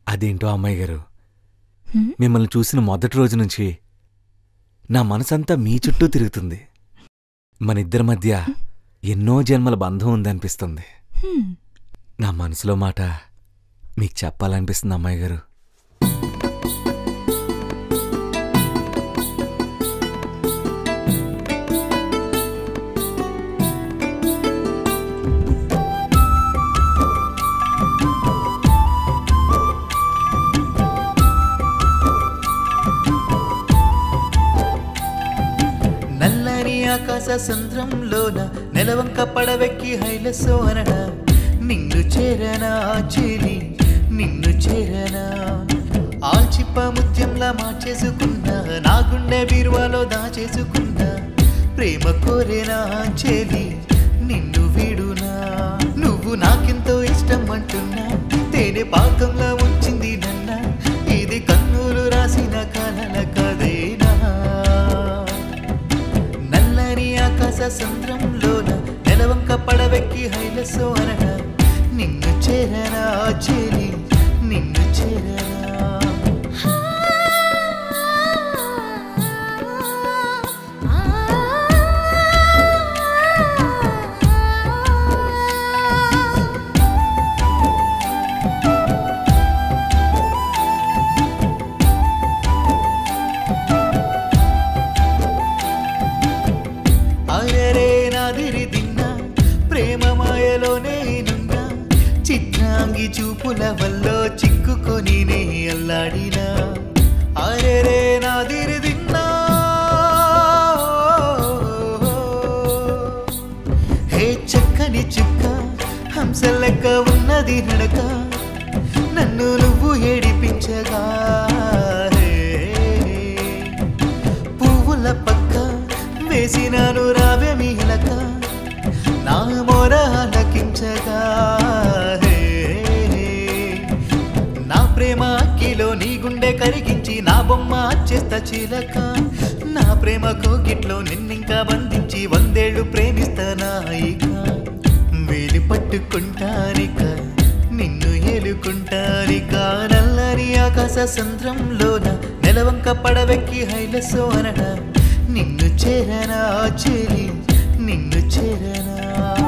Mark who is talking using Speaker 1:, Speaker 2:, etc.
Speaker 1: అదేంటో అమ్మాయి గారు
Speaker 2: హ్మ్?
Speaker 1: మిమ్మల్ని చూసిన మొదటి రోజు నుంచి నా మనసంతా మీ చుట్టూ తిరుగుతుంది మన ఇద్దరి మధ్య ఎన్నో జన్మల బంధం ఉందనిపిస్తుంది
Speaker 2: హ్మ్.
Speaker 1: నా మనసులో మాట మీకు చెప్పాలనిపిస్తుంది అమ్మాయి గారు
Speaker 3: నల్లని ఆకాశ సంద్రంలోన నెలవంక పడవెక్కి హైలసో అనడ నిన్ను చేరనా చేరి నిన్ను చేరనా ఆల్చిప్ప ముత్యంలా మార్చేసుకున్నా నా గుండె బీరువాలో దాచేసుకున్నా ప్రేమ కోరేనా చేలి నిన్ను వీడునా నువ్వు నాకెంతో ఇష్టం అంటున్నా తేనె పాకంలా ఉంచింది నన్న ఇది కన్నులు రాసిన కలల కదేనా నల్లని ఆకాశ సంద్రంలోన నెలవంక పడవెక్కి హైలసో అనడ నిన్ను చేరనా చేరి నిన్ను చేరనా అరరే నాదిరి దిన్నా ప్రేమ మాయలో నేనున్నా చిత్రాంగి చూపుల వల్ల చిక్కుకొని నే అల్లాడినా అరరే నాదిరి దిన్నా హే చక్కని చుక్క హంస లెక్క ఉన్నది నడక నన్ను నువ్వు ఏడిపించగా హే పువ్వుల పక్క వేసినాను రావే మీలక నా మొర ఆలకించగా హే. నా ప్రేమ అక్కిలో నీ గుండె కరిగించి నా బొమ్మ చేస్తా చీలక నా ప్రేమ కోకిట్లో నిన్నింకా బంధించి వందేళ్లు ప్రేమిస్తానా ఇక వేలి పట్టుకుంటానిక నిన్ను ఏలుకుంటానిక నల్లని ఆకాశ సంద్రంలోన నెలవంక పడవెక్కి హైలసో అనడ నిన్ను చేరనా చేరి నిన్ను చేరనా